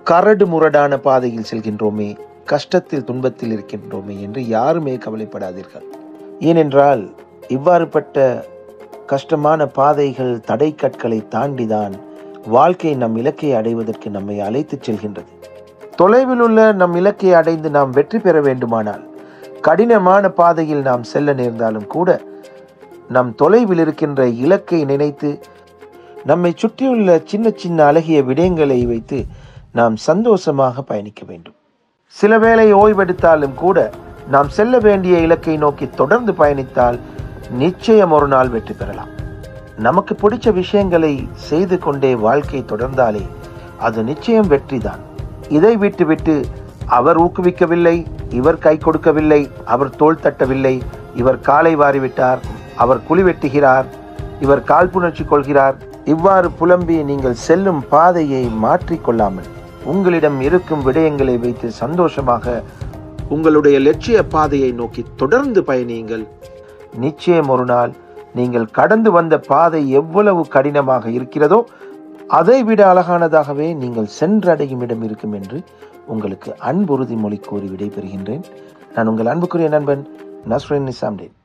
கரடு முரடான பாதையில் செல்கின்றோமே கஷ்டத்தில் துன்பத்தில் இருக்கின்றோமே என்று யாருமே கவலைப்படாதீர்கள் ஏனென்றால் இவ்வாறுபட்ட கஷ்டமான பாதைகள் தடை கற்களை தாண்டிதான் வாழ்க்கை நம் இலக்கை அடைவதற்கு நம்மை அழைத்துச் செல்கின்றது தொலைவில் உள்ள நம் இலக்கை அடைந்து நாம் வெற்றி பெற வேண்டுமானால் கடினமான பாதையில் நாம் செல்ல நேர்ந்தாலும் கூட நம் தொலைவில் இருக்கின்ற இலக்கை நினைத்து நம்மை சுற்றியுள்ள சின்ன சின்ன அழகிய விடயங்களை வைத்து நாம் சந்தோஷமாக பயணிக்க வேண்டும் சில வேளை ஓய்வெடுத்தாலும் கூட நாம் செல்ல வேண்டிய இலக்கை நோக்கி தொடர்ந்து பயணித்தால் நிச்சயம் ஒரு நாள் வெற்றி பெறலாம் நமக்கு பிடிச்ச விஷயங்களை செய்து கொண்டே வாழ்க்கை தொடர்ந்தாலே அது நிச்சயம் வெற்றிதான் இதை விட்டுவிட்டு அவர் ஊக்குவிக்கவில்லை இவர் கை கொடுக்கவில்லை அவர் தோள் தட்டவில்லை இவர் காலை வாரிவிட்டார் அவர் குழி வெட்டுகிறார் இவர் காழ்ப்புணர்ச்சி கொள்கிறார் இவ்வாறு புலம்பி நீங்கள் செல்லும் பாதையை மாற்றிக்கொள்ளாமல் உங்களிடம் இருக்கும் விடயங்களை வைத்து சந்தோஷமாக உங்களுடைய லட்சிய பாதையை நோக்கி தொடர்ந்து பயணியுங்கள் நிச்சயம் ஒரு நாள் நீங்கள் கடந்து வந்த பாதை எவ்வளவு கடினமாக இருக்கிறதோ அதை விட அழகானதாகவே நீங்கள் சென்றடையும் இடம் இருக்கும் என்று உங்களுக்கு அன்புறுதி மொழி கூறி விடைபெறுகின்றேன் நான் உங்கள் அன்புக்குரிய நண்பன் நஸ்ரின் நிசாம்டேன்